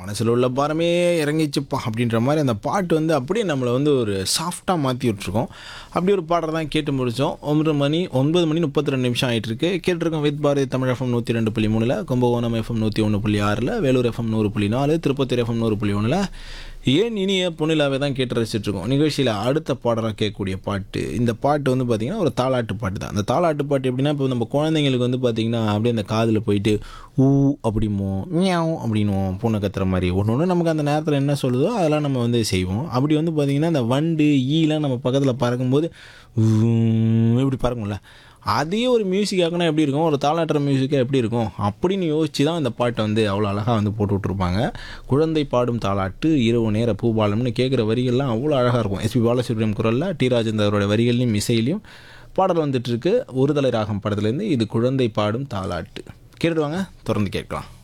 மனசில் உள்ள பாரமே இறங்கிச்சுப்பா அப்படின்ற மாதிரி அந்த பாட்டு வந்து அப்படியே நம்மளை வந்து ஒரு சாஃப்டாக மாற்றி விட்ருக்கோம் அப்படி ஒரு பாடலை தான் கேட்டு முடித்தோம் ஒன்பது மணி ஒன்பது மணி முப்பத்தி ரெண்டு நிமிஷம் ஆகிட்டு இருக்கு கேட்டிருக்கோம் வித் பாரதி தமிழ் எஃப்எம் நூற்றி ரெண்டு புள்ளி மூணில் கும்பகோணம் எஃப்எம் நூற்றி ஒன்று புள்ளி ஆறில் வேலூர் எஃப்எம் நூறு புள்ளி நாலு திருப்பத்தூர் எஃப்எம் நூறு புள்ளி ஒன்றில் ஏன் இனிய பொன்னிலாவே தான் கேட்டு ரசிச்சிட்ருக்கோம் நிகழ்ச்சியில் அடுத்த பாடலாக கேட்கக்கூடிய பாட்டு இந்த பாட்டு வந்து பார்த்திங்கன்னா ஒரு தாலாட்டு பாட்டு தான் அந்த தாலாட்டு பாட்டு எப்படின்னா இப்போ நம்ம குழந்தைங்களுக்கு வந்து பார்த்திங்கன்னா அப்படியே அந்த காதில் போயிட்டு ஊ அப்படிமோ மியாவ் அப்படின்னுவோம் பூனை கத்துற மாதிரி ஒன்று ஒன்று நமக்கு அந்த நேரத்தில் என்ன சொல்லுதோ அதெல்லாம் நம்ம வந்து செய்வோம் அப்படி வந்து பார்த்திங்கன்னா அந்த வண்டு ஈலாம் நம்ம பக்கத்தில் பறக்கும்போது ஊ, இப்படி பறக்கும்ல அதே ஒரு மியூசிக் ஆக்கினா எப்படி இருக்கும் ஒரு தாளாட்டுற மியூசிக்காக எப்படி இருக்கும் அப்படின்னு யோசிச்சு தான் இந்த பாட்டை வந்து அவ்வளோ அழகாக வந்து போட்டு விட்ருப்பாங்க குழந்தை பாடும் தாளாட்டு இரவு நேர பூபாலம்னு கேட்குற வரிகள்லாம் அவ்வளோ அழகாக இருக்கும் எஸ்பி பாலசுப்ரமணியம் குரலில் டி ராஜேந்தரோட வரிகள்லையும் இசையிலையும் பாடல் வந்துட்டு இருக்கு ஒருதலை ராகம் படத்துலேருந்து இது குழந்தை பாடும் தாளாட்டு கேட்டுடுவாங்க தொடர்ந்து கேட்கலாம்